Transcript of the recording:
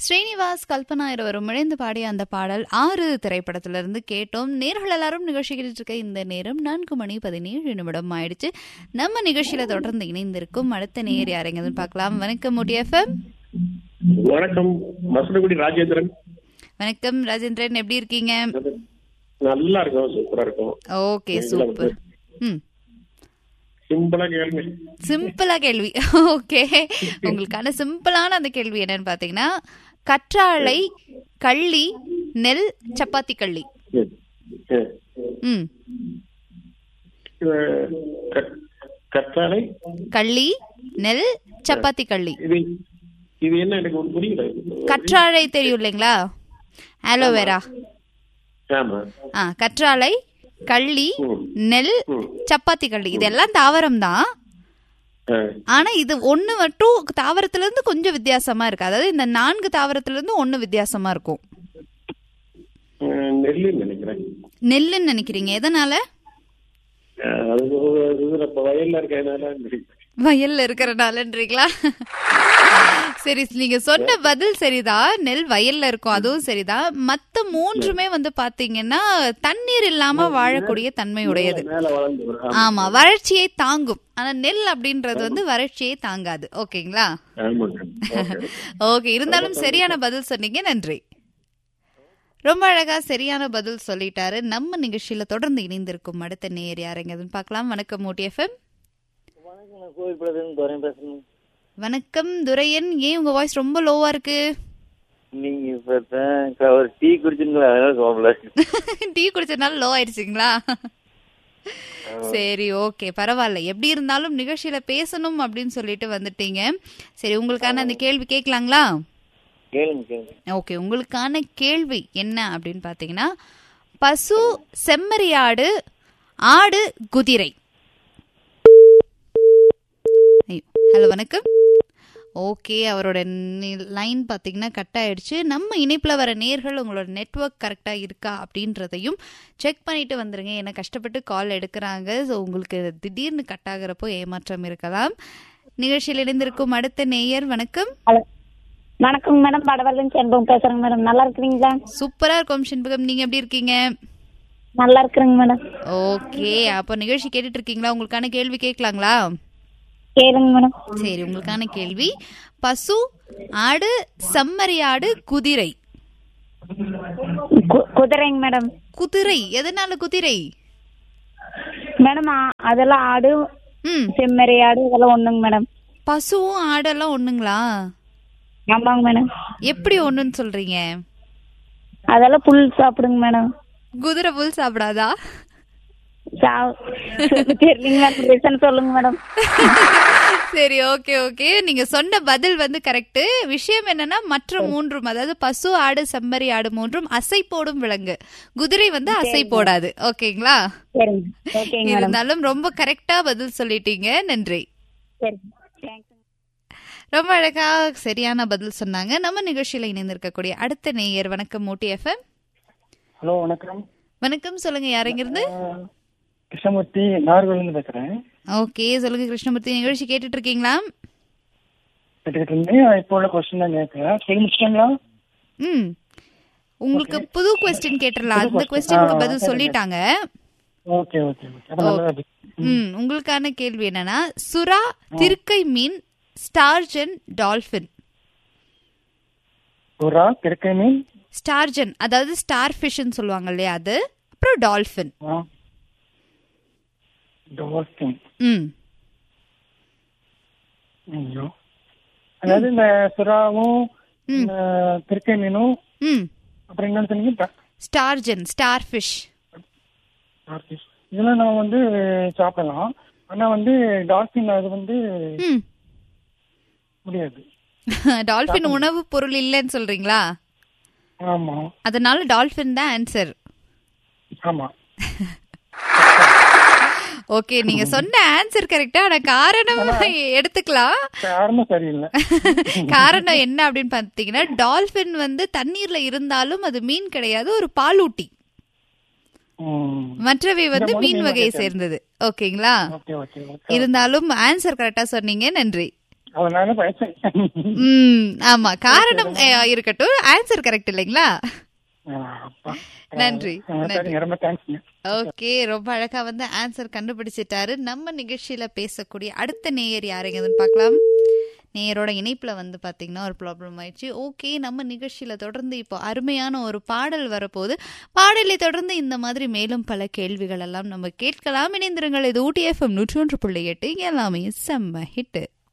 ஸ்ரீனிவாஸ் கல்பனா இருவரும் இணைந்து பாடிய அந்த பாடல் ஆறு திரைப்படத்திலிருந்து கேட்டோம் நேர்கள் எல்லாரும் நிகழ்ச்சி கேட்டுட்டு இருக்க இந்த நேரம் நான்கு மணி பதினேழு நிமிடம் ஆயிடுச்சு நம்ம நிகழ்ச்சியில தொடர்ந்து இணைந்திருக்கும் அடுத்த நேர் யாருங்கன்னு பார்க்கலாம் வணக்கம் முடி எஃப்எம் வணக்கம் மசனகுடி ராஜேந்திரன் வணக்கம் ராஜேந்திரன் எப்படி இருக்கீங்க நல்லா இருக்கும் சூப்பரா இருக்கும் ஓகே சூப்பர் ம் சிம்பிளா கேளுங்க சிம்பிளா கேள்வி ஓகே உங்களுக்கான சிம்பிளான அந்த கேள்வி என்னன்னு பாத்தீங்கன்னா கற்றாழை கள்ளி நெல் சப்பாத்தி கள்ளி ம். ம். ம் இது க- கற்றாழை கள்ளி நெல் சப்பாத்தி கள்ளி இது இது என்ன எனக்கு ஒண்ணு புரியல கற்றாழை தெரியும் இல்லைங்களா ஆலோவேரா ஆமா ஆ கற்றாழை கள்ளி ம். நெல் சப்பாத்தி கள்ளி இதெல்லாம் தாவரம் தான் ஆ. ஆனா இது ஒண்ணு மட்டும் தாவரத்துல இருந்து கொஞ்சம் வித்தியாசமா இருக்கு அதாவது இந்த நான்கு தாவரத்துல இருந்து ஒண்ணு வித்தியாசமா இருக்கும் ம், நெல்லுன்னு நினைக்கிறேன் நெல்லுன்னு நினைக்கிறீங்க எதனால ஆ, அது ஒரு இதுல இப்ப வயல்ல இருக்கிறதுனால வயல்ல இருக்கிறனாலன்றீங்களா சரி நீங்க சொன்ன பதில் சரிதான் நெல் வயல்ல இருக்கும் அதுவும் சரிதான் மத்த மூன்றுமே வந்து பாத்தீங்கன்னா தண்ணீர் இல்லாம வாழக்கூடிய தன்மை உடையது மேல வளர்ந்து வரும். ஆமா. ஆமா வறட்சியை தாங்கும் ஆனா நெல் அப்படின்றது வந்து வறட்சியை தாங்காது ஓகேங்களா ஆமாங்க. ஓகே. ஓகே இருந்தாலும் சரியான பதில் சொன்னீங்க நன்றி ரொம்ப அழகா சரியான பதில் சொல்லிட்டாரு நம்ம நிகழ்ச்சியில தொடர்ந்து இணைந்திருக்கும் அடுத்த நேர் யாருங்கன்னு பார்க்கலாம் வணக்கம் ஊட்டி எஃப்எம் வணக்கம் நான் கோவில் பிரதேசம் துறையும் பேசுறேன் வணக்கம் துரையன் ஏன் உங்க வாய்ஸ் ரொம்ப லோவா இருக்கு நீங்க இப்ப தான் க- ஒரு டீ குடிச்சுங்களா அதனால கோவல டீ குடிச்சதுனால லோ ஆயிடுச்சுங்களா சரி ஓகே பரவாயில்ல எப்படி இருந்தாலும் நிகழ்ச்சியில பேசணும் அப்படின்னு சொல்லிட்டு வந்துட்டீங்க சரி உங்களுக்கான அந்த கேள்வி கேட்கலாங்களா கேளுங்க கேளுங்க ஓகே உங்களுக்கான கேள்வி என்ன அப்படின்னு பார்த்தீங்கன்னா பசு செம்மறியாடு ஆடு குதிரை ஹலோ வணக்கம் ஓகே அவரோட லைன் பார்த்தீங்கன்னா கட் ஆயிடுச்சு நம்ம இணைப்பில் வர நேர்கள் உங்களோட நெட்வொர்க் கரெக்டாக இருக்கா அப்படின்றதையும் செக் பண்ணிட்டு வந்துருங்க ஏன்னா கஷ்டப்பட்டு கால் எடுக்கிறாங்க ஸோ உங்களுக்கு திடீர்னு கட் ஆகிறப்போ ஏமாற்றம் இருக்கலாம் நிகழ்ச்சியில் இணைந்திருக்கும் அடுத்த நேயர் வணக்கம் ஹலோ வணக்கங்க மேடம் படவர்லேருந்து செண்பகம் பேசுறேங்க மேடம் நல்லா இருக்கிறீங்களா சூப்பரா இருக்கும் செண்பகம் நீங்க எப்படி இருக்கீங்க நல்லா இருக்கிறேங்க மேடம் ஓகே அப்போ நிகழ்ச்சி கேட்டுட்டு இருக்கீங்களா உங்களுக்கான கேள்வி கேட்கலாங்களா கேளுங்க மேடம் சரி உங்களுக்கான கேள்வி பசு ஆடு செம்மறியாடு குதிரை கு- குதிரைங்க மேடம் குதிரை எதனால குதிரை மேடம் ஆ- அதெல்லாம் ஆடு ம் செம்மறி ஆடு இதெல்லாம் ஒண்ணுங்க மேடம் பசுவும் ஆடெல்லாம் ஒண்ணுங்களா ஆமாங்க மேடம் எப்படி ஒண்ணுன்னு சொல்றீங்க அதெல்லாம் புல் சாப்பிடுங்க மேடம் குதிரை புல் சாப்பிடாதா சா தெரியலங்க மேடம் ரீசன் சொல்லுங்க மேடம் சரி ஓகே ஓகே நீங்க சொன்ன பதில் வந்து கரெக்ட் விஷயம் என்னன்னா மற்ற மூன்றும் அதாவது பசு ஆடு செம்மறி ஆடு மூன்றும் அசை போடும் விலங்கு குதிரை வந்து அசை போடாது ஓகேங்களா சரிங்க ஓகேங்க மேடம் இருந்தாலும் ரொம்ப கரெக்டா பதில் சொல்லிட்டீங்க நன்றி சரி தேங்க்ஸ் ரொம்ப அழகா சரியான பதில் சொன்னாங்க நம்ம நிகழ்ச்சியில இணைந்திருக்கக்கூடிய அடுத்த நேயர் வணக்கம் மோட்டி எஃப்எம் ஹலோ வணக்கம் வணக்கம் சொல்லுங்க யாருங்கிருந்து கிருஷ்ணமூர்த்தி நாகர்கோவிலிருந்து பேசுறேன் ஓகே சொல்லுங்க கிருஷ்ணமூர்த்தி நிகழ்ச்சி கேட்டுட்டு இருக்கீங்களா கேட்டுக்கிட்டு இருந்தேன் இப்போ உள்ள கொஸ்டின் தான் கேட்கறேன் சொல்லி முடிச்சிட்டாங்களா ம் உங்களுக்கு புது கொஸ்டின் கேட்டுறலாம் அந்த கொஸ்டினுக்கு பதில் சொல்லிட்டாங்க ஓகே ஓகே ஓகே அப்ப நல்லதா இருக்கு. ம் உங்களுக்கான கேள்வி என்னன்னா சுறா திருக்கை மீன் ஸ்டார்ஜன் டால்பின் புறா திருக்கை மீன் ஸ்டார்ஜன் அதாவது ஸ்டார் ஃபிஷ்னு சொல்லுவாங்க இல்லையா அது அப்புறம் டால்பின் டால்பின் ம் ஐயோ அதாவது இந்த சுறாவும் ம். இந்த திருக்கை மீனும் ம் அப்புறம் என்னன்னு சொன்னீங்க ஸ்டார்ஜன் ஸ்டார் ஃபிஷ் டால்பின் இதெல்லாம் நம்ம வந்து சாப்பிடலாம் ஆனா வந்து டால்பின் அது வந்து ம் முடியாது டால்பின் உணவு பொருள் இல்லைன்னு சொல்றீங்களா ஆமா அதனால டால்பின் தான் ஆன்சர் ஆமா ஓகே நீங்க சொன்ன ஆன்சர் கரெக்டா ஆனா காரணம் எடுத்துக்கலாம் காரணம் சரியில்லை காரணம் என்ன அப்படின்னு பாத்தீங்கன்னா டால்பின் வந்து தண்ணீர்ல இருந்தாலும் அது மீன் கிடையாது ஒரு பாலூட்டி ம். மற்றவை வந்து இந்த மூணு மீன் மீன் வகையை வகை சேர்ந்தது ஓகேங்களா ஓகே ஓகே ஓகே இருந்தாலும் ஆன்சர் கரெக்டா சொன்னீங்க நன்றி அதனால பயசேன் ம் ஆமா காரணம் அஹ், இருக்கட்டும் ஆன்சர் கரெக்ட் இல்லைங்களா அப்பா நன்றி, ஆ, நன்றி. சரிங்க ரொம்ப தேங்க்ஸ்ங்க ஓகே ரொம்ப அழகா வந்து ஆன்சர் கண்டுபிடிச்சிட்டாரு நம்ம நிகழ்ச்சியில பேசக்கூடிய அடுத்த நேயர் யாருங்கன்னு பார்க்கலாம் நேயரோட இணைப்புல வந்து பாத்தீங்கன்னா ஒரு ப்ராப்ளம் ஆயிடுச்சு ஓகே நம்ம நிகழ்ச்சியில தொடர்ந்து இப்போ அருமையான ஒரு பாடல் வரப்போகுது பாடலை தொடர்ந்து இந்த மாதிரி மேலும் பல கேள்விகள் எல்லாம் நம்ம கேட்கலாம் இணைந்திருங்கள் இது ஊட்டி எஃப்எம் நூற்றி ஒன்று புள்ளி எட்டு இங்க எல்லாமே செம்ம ஹிட்டு